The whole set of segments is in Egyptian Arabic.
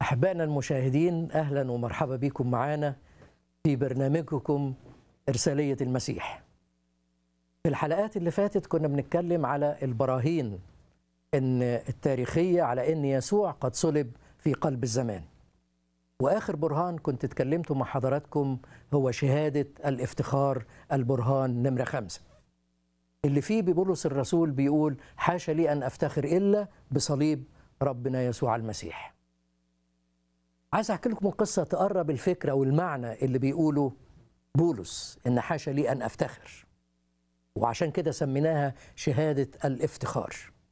أحبائنا المشاهدين أهلا ومرحبا بكم معنا في برنامجكم إرسالية المسيح في الحلقات اللي فاتت كنا بنتكلم على البراهين إن التاريخية على إن يسوع قد صلب في قلب الزمان وآخر برهان كنت اتكلمت مع حضراتكم هو شهادة الافتخار البرهان نمرة خمسة اللي فيه ببولس الرسول بيقول حاشا لي أن أفتخر إلا بصليب ربنا يسوع المسيح عايز احكي لكم قصه تقرب الفكره والمعنى اللي بيقوله بولس ان حاشا لي ان افتخر وعشان كده سميناها شهاده الافتخار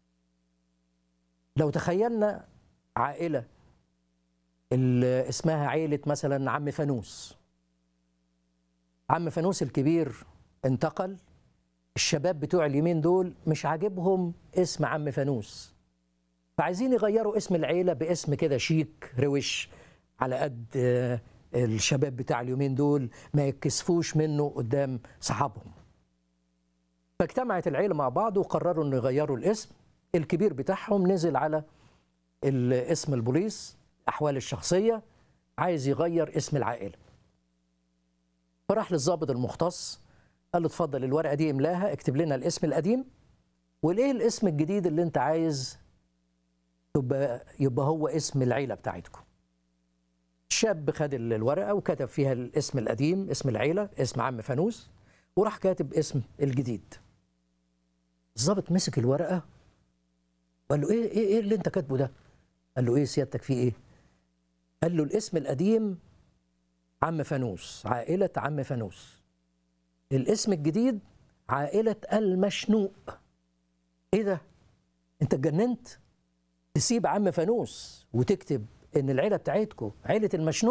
لو تخيلنا عائله اللي اسمها عيله مثلا عم فانوس عم فانوس الكبير انتقل الشباب بتوع اليمين دول مش عاجبهم اسم عم فانوس فعايزين يغيروا اسم العيله باسم كده شيك روش على قد الشباب بتاع اليومين دول ما يتكسفوش منه قدام صحابهم فاجتمعت العيلة مع بعض وقرروا انه يغيروا الاسم الكبير بتاعهم نزل على اسم البوليس احوال الشخصية عايز يغير اسم العائلة فراح للضابط المختص قال له اتفضل الورقة دي املاها اكتب لنا الاسم القديم والايه الاسم الجديد اللي انت عايز يبقى يبقى هو اسم العيلة بتاعتكم الشاب خد الورقه وكتب فيها الاسم القديم اسم العيله اسم عم فانوس وراح كاتب اسم الجديد الظابط مسك الورقه وقال له ايه ايه ايه اللي انت كاتبه ده قال له ايه سيادتك فيه ايه قال له الاسم القديم عم فانوس عائله عم فانوس الاسم الجديد عائله المشنوق ايه ده انت اتجننت تسيب عم فانوس وتكتب ان العيله بتاعتكم عيله المشنوق